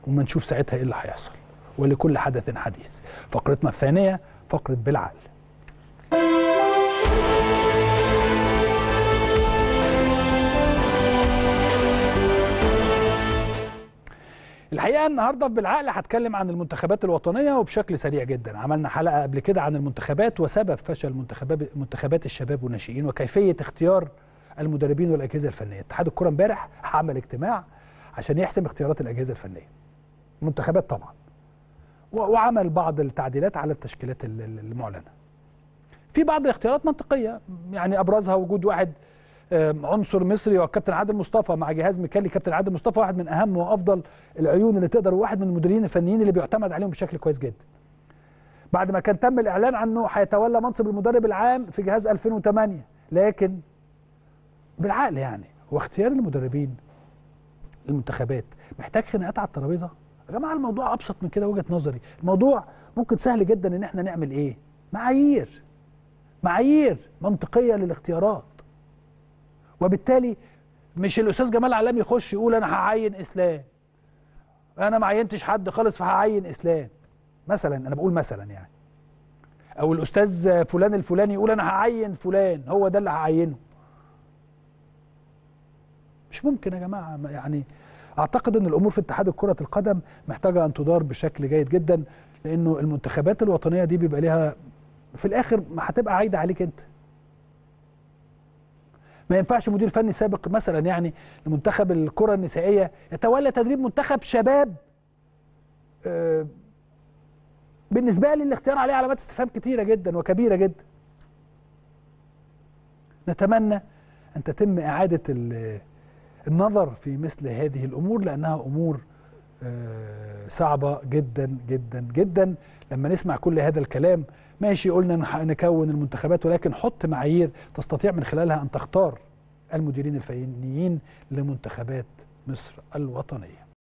وما نشوف ساعتها ايه اللي هيحصل ولكل حدث حديث فقرتنا الثانيه فقره بالعقل الحقيقه النهارده في بالعقل هتكلم عن المنتخبات الوطنيه وبشكل سريع جدا عملنا حلقه قبل كده عن المنتخبات وسبب فشل منتخبات منتخبات الشباب والناشئين وكيفيه اختيار المدربين والاجهزه الفنيه اتحاد الكره امبارح عمل اجتماع عشان يحسم اختيارات الاجهزه الفنيه المنتخبات طبعا وعمل بعض التعديلات على التشكيلات المعلنه في بعض الاختيارات منطقيه يعني ابرزها وجود واحد عنصر مصري والكابتن عادل مصطفى مع جهاز ميكالي كابتن عادل مصطفى واحد من اهم وافضل العيون اللي تقدر وواحد من المديرين الفنيين اللي بيعتمد عليهم بشكل كويس جدا بعد ما كان تم الاعلان عنه هيتولى منصب المدرب العام في جهاز 2008 لكن بالعقل يعني هو اختيار المدربين المنتخبات محتاج خناقات على الترابيزه يا جماعه الموضوع ابسط من كده وجهه نظري الموضوع ممكن سهل جدا ان احنا نعمل ايه معايير معايير منطقيه للاختيارات وبالتالي مش الاستاذ جمال علام يخش يقول انا هعين اسلام انا ما عينتش حد خالص فهعين اسلام مثلا انا بقول مثلا يعني او الاستاذ فلان الفلاني يقول انا هعين فلان هو ده اللي هعينه مش ممكن يا جماعه يعني اعتقد ان الامور في اتحاد كره القدم محتاجه ان تدار بشكل جيد جدا لانه المنتخبات الوطنيه دي بيبقى ليها في الاخر هتبقى عايده عليك انت ما ينفعش مدير فني سابق مثلا يعني لمنتخب الكره النسائيه يتولى تدريب منتخب شباب آه بالنسبه لي الاختيار عليه علامات استفهام كتيره جدا وكبيره جدا نتمنى ان تتم اعاده النظر في مثل هذه الامور لانها امور آه صعبه جدا جدا جدا لما نسمع كل هذا الكلام ماشي قلنا نكون المنتخبات ولكن حط معايير تستطيع من خلالها ان تختار المديرين الفنيين لمنتخبات مصر الوطنيه